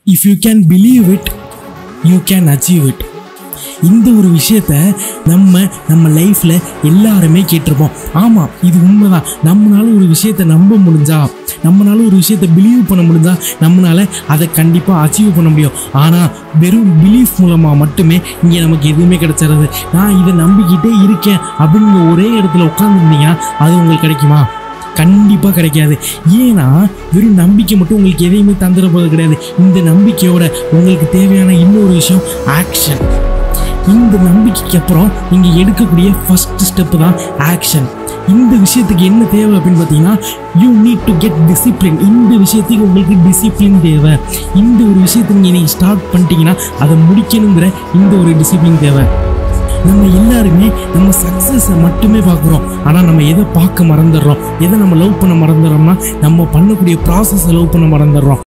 if you can believe it you can achieve it இந்த ஒரு விஷயத்த நம்ம நம்ம லைஃப்பில் எல்லாருமே கேட்டிருப்போம் ஆமாம் இது உண்மைதான் நம்மளால ஒரு விஷயத்த நம்ப முடிஞ்சா நம்மளால ஒரு விஷயத்த பிலீவ் பண்ண முடிஞ்சா நம்மளால அதை கண்டிப்பாக அச்சீவ் பண்ண முடியும் ஆனால் வெறும் பிலீஃப் மூலமாக மட்டுமே இங்கே நமக்கு எதுவுமே கிடைச்சிடாது நான் இதை நம்பிக்கிட்டே இருக்கேன் அப்படிங்கிற ஒரே இடத்துல உட்காந்துருந்தீங்கன்னா அது உங்களுக்கு கிடைக்குமா கண்டிப்பாக கிடைக்காது ஏன்னா வெறும் நம்பிக்கை மட்டும் உங்களுக்கு எதையுமே தந்துட போகிறது கிடையாது இந்த நம்பிக்கையோட உங்களுக்கு தேவையான இன்னொரு விஷயம் ஆக்ஷன் இந்த நம்பிக்கைக்கு அப்புறம் நீங்கள் எடுக்கக்கூடிய ஃபர்ஸ்ட் ஸ்டெப்பு தான் ஆக்ஷன் இந்த விஷயத்துக்கு என்ன தேவை அப்படின்னு பார்த்தீங்கன்னா you need to get discipline இந்த விஷயத்துக்கு உங்களுக்கு டிசிப்ளின் தேவை இந்த ஒரு விஷயத்தை நீங்கள் நீங்கள் ஸ்டார்ட் பண்ணிட்டீங்கன்னா அதை முடிக்கணுங்கிற இந்த ஒரு டிசிப்ளின் தேவை நம்ம எல்லாருமே நம்ம சக்ஸஸை மட்டுமே பார்க்குறோம் ஆனால் நம்ம எதை பார்க்க மறந்துடுறோம் எதை நம்ம லவ் பண்ண மறந்துடுறோம்னா நம்ம பண்ணக்கூடிய ப்ராசஸை லவ் பண்ண மறந்துடுறோம்